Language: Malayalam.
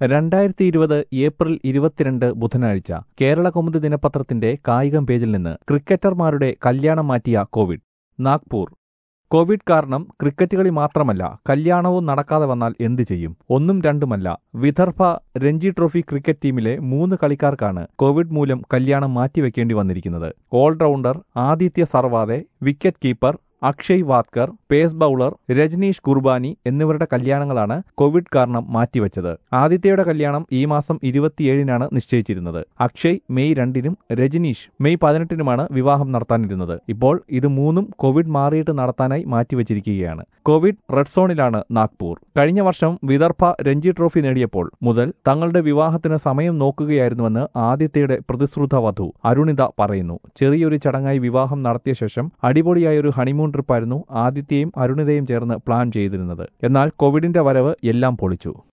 രണ്ടായിരത്തി ഇരുപത് ഏപ്രിൽ ഇരുപത്തിരണ്ട് ബുധനാഴ്ച കേരള കൗമുദി ദിനപത്രത്തിന്റെ കായികം പേജിൽ നിന്ന് ക്രിക്കറ്റർമാരുടെ കല്യാണം മാറ്റിയ കോവിഡ് നാഗ്പൂർ കോവിഡ് കാരണം ക്രിക്കറ്റ് കളി മാത്രമല്ല കല്യാണവും നടക്കാതെ വന്നാൽ എന്തു ചെയ്യും ഒന്നും രണ്ടുമല്ല വിദർഭ രഞ്ജി ട്രോഫി ക്രിക്കറ്റ് ടീമിലെ മൂന്ന് കളിക്കാർക്കാണ് കോവിഡ് മൂലം കല്യാണം മാറ്റിവെക്കേണ്ടി വന്നിരിക്കുന്നത് allrounder Aditya Sarwate wicket keeper Akshay Wadkar pace bowler Rajneesh Gurbani എന്നിവരുടെ കല്യാണങ്ങളാണ് കോവിഡ് കാരണം മാറ്റിവെച്ചത് ആദിത്യയുടെ കല്യാണം ഈ മാസം ഇരുപത്തിയേഴിനാണ് നിശ്ചയിച്ചിരുന്നത് അക്ഷയ് മെയ് രണ്ടിനും രജനീഷ് മെയ് പതിനെട്ടിനുമാണ് വിവാഹം നടത്താനിരുന്നത് ഇപ്പോൾ ഇത് മൂന്നും കോവിഡ് മാറിയിട്ട് നടത്താനായി മാറ്റിവെച്ചിരിക്കുകയാണ് കോവിഡ് റെഡ് സോണിലാണ് നാഗ്പൂർ കഴിഞ്ഞ വർഷം വിദർഭ രഞ്ജി ട്രോഫി നേടിയപ്പോൾ മുതൽ തങ്ങളുടെ വിവാഹത്തിന് സമയം നോക്കുകയായിരുന്നുവെന്ന് ആദിത്യയുടെ പ്രതിശ്രുത വധു അരുണിത പറയുന്നു ചെറിയൊരു ചടങ്ങായി വിവാഹം നടത്തിയ ശേഷം അടിപൊളിയായ ഒരു ഹണിമൂൺ ട്രിപ്പായിരുന്നു ആദിത്യയും അരുണിതയും ചേർന്ന് പ്ലാൻ ചെയ്തിരുന്നത് എന്നാൽ കോവിഡിന്റെ വരവ് എല്ലാം പൊളിച്ചു